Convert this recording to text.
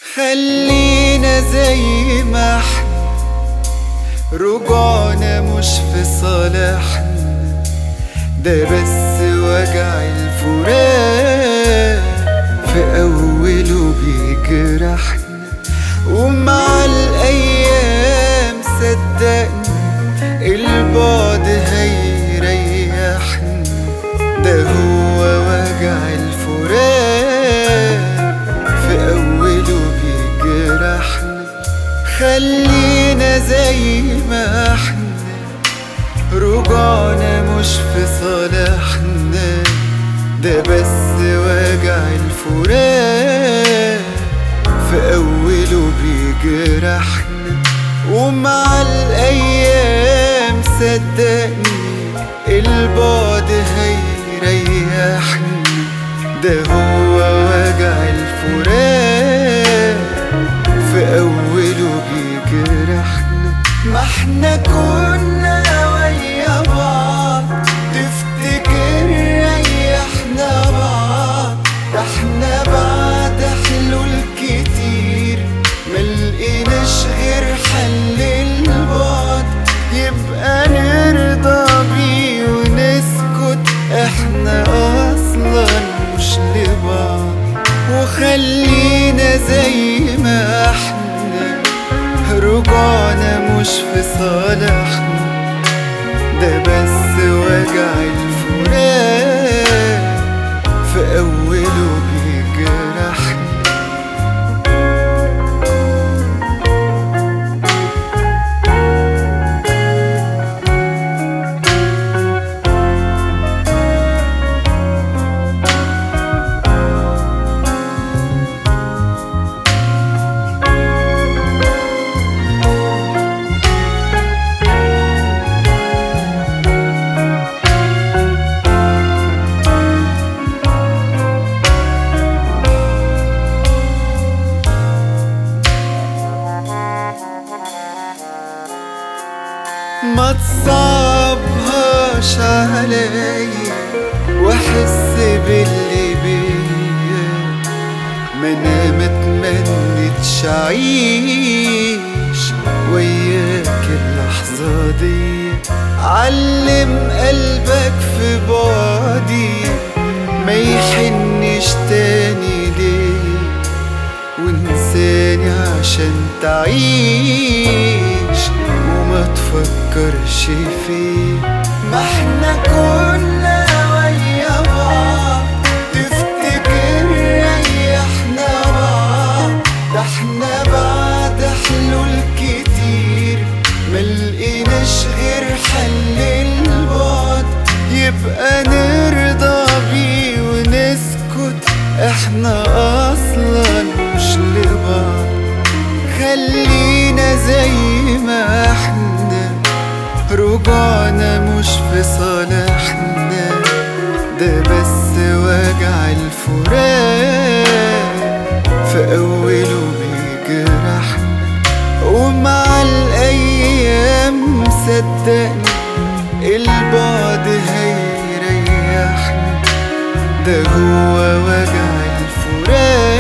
خلينا زي ما احنا رجوعنا مش في صالحنا ده بس وجع الفراق في أوله بيجرحنا ومع الأيام صدقني البعد هيريحنا ده هو وجع الفراق في أوله بيجرحنا خلينا زي ما احنا رجوعنا مش في صالحنا ده بس وجع الفراق في أوله بيجرحنا ومع الأيام صدقني البعد هيريحنا ده هو وجع الفراق في أوله بيجرحنا ما احنا كنا ويا بعض تفتكر ريحنا بعض ده احنا بعد حلول كتير ملقيناش غير حل البعد يبقى نرضى بيه ونسكت احنا اصلا مش لبعض وخلينا زي ما احنا رجوعنا مش في صالحنا ده بس وجع الفراق في أوله بيجرحنا ما تصعبهاش عليا واحس باللي بيا ما انا متمنتش اعيش وياك اللحظة دي علم قلبك في بعدي ما يحنش تاني ليه وانساني عشان تعيش وما تفكرش فيه ما احنا كنا ويا بعض تفتكر ريحنا بعض ده احنا بعد حلول كتير ملقيناش غير حل البعد يبقى نرضى بيه ونسكت احنا اصلا مش لبعض خلينا زي ما احنا رجوعنا مش في صالحنا ده بس وجع الفراق في أوله بيجرحنا ومع الأيام صدقني البعد هيريحنا ده هو وجع الفراق